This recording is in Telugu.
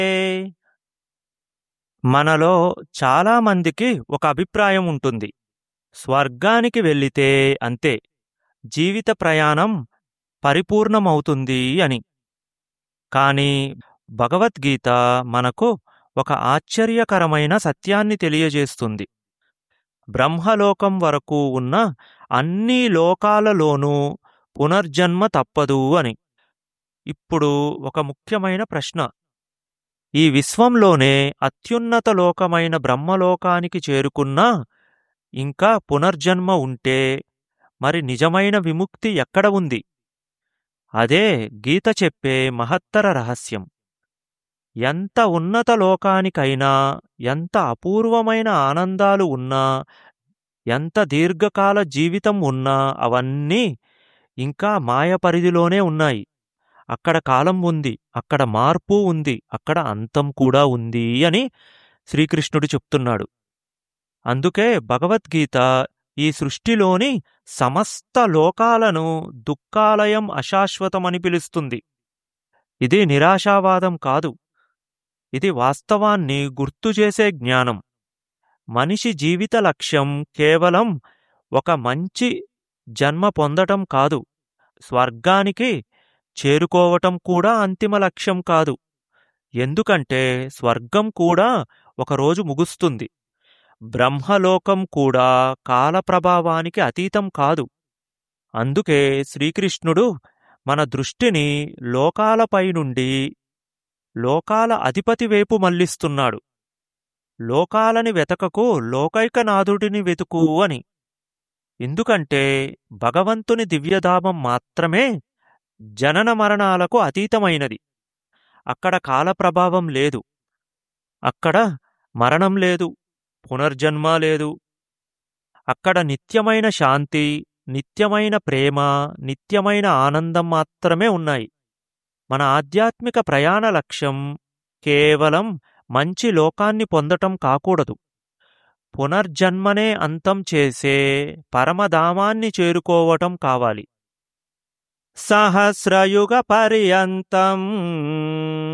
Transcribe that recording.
మనలో చాలామందికి ఒక అభిప్రాయం ఉంటుంది స్వర్గానికి వెళ్ళితే అంతే జీవిత ప్రయాణం పరిపూర్ణమవుతుంది అని కానీ భగవద్గీత మనకు ఒక ఆశ్చర్యకరమైన సత్యాన్ని తెలియజేస్తుంది బ్రహ్మలోకం వరకు ఉన్న అన్ని లోకాలలోనూ పునర్జన్మ తప్పదు అని ఇప్పుడు ఒక ముఖ్యమైన ప్రశ్న ఈ విశ్వంలోనే అత్యున్నత లోకమైన బ్రహ్మలోకానికి చేరుకున్నా ఇంకా పునర్జన్మ ఉంటే మరి నిజమైన విముక్తి ఎక్కడ ఉంది అదే గీత చెప్పే మహత్తర రహస్యం ఎంత ఉన్నత లోకానికైనా ఎంత అపూర్వమైన ఆనందాలు ఉన్నా ఎంత దీర్ఘకాల జీవితం ఉన్నా అవన్నీ ఇంకా మాయ పరిధిలోనే ఉన్నాయి అక్కడ కాలం ఉంది అక్కడ మార్పు ఉంది అక్కడ అంతం కూడా ఉంది అని శ్రీకృష్ణుడు చెప్తున్నాడు అందుకే భగవద్గీత ఈ సృష్టిలోని సమస్త లోకాలను దుఃఖాలయం అశాశ్వతమని పిలుస్తుంది ఇది నిరాశావాదం కాదు ఇది వాస్తవాన్ని గుర్తుచేసే జ్ఞానం మనిషి జీవిత లక్ష్యం కేవలం ఒక మంచి జన్మ పొందటం కాదు స్వర్గానికి చేరుకోవటం కూడా అంతిమ లక్ష్యం కాదు ఎందుకంటే స్వర్గం కూడా ఒకరోజు ముగుస్తుంది బ్రహ్మలోకం కూడా కాలప్రభావానికి అతీతం కాదు అందుకే శ్రీకృష్ణుడు మన దృష్టిని లోకాలపై నుండి లోకాల అధిపతి వైపు మళ్లిస్తున్నాడు లోకాలని వెతకకు లోకైకనాథుడిని వెతుకు అని ఎందుకంటే భగవంతుని దివ్యధామం మాత్రమే జనన మరణాలకు అతీతమైనది అక్కడ కాలప్రభావం లేదు అక్కడ మరణం లేదు పునర్జన్మ లేదు అక్కడ నిత్యమైన శాంతి నిత్యమైన ప్రేమ నిత్యమైన ఆనందం మాత్రమే ఉన్నాయి మన ఆధ్యాత్మిక ప్రయాణ లక్ష్యం కేవలం మంచి లోకాన్ని పొందటం కాకూడదు పునర్జన్మనే అంతం చేసే పరమధామాన్ని చేరుకోవటం కావాలి సహస్రయుగ పర్యంతం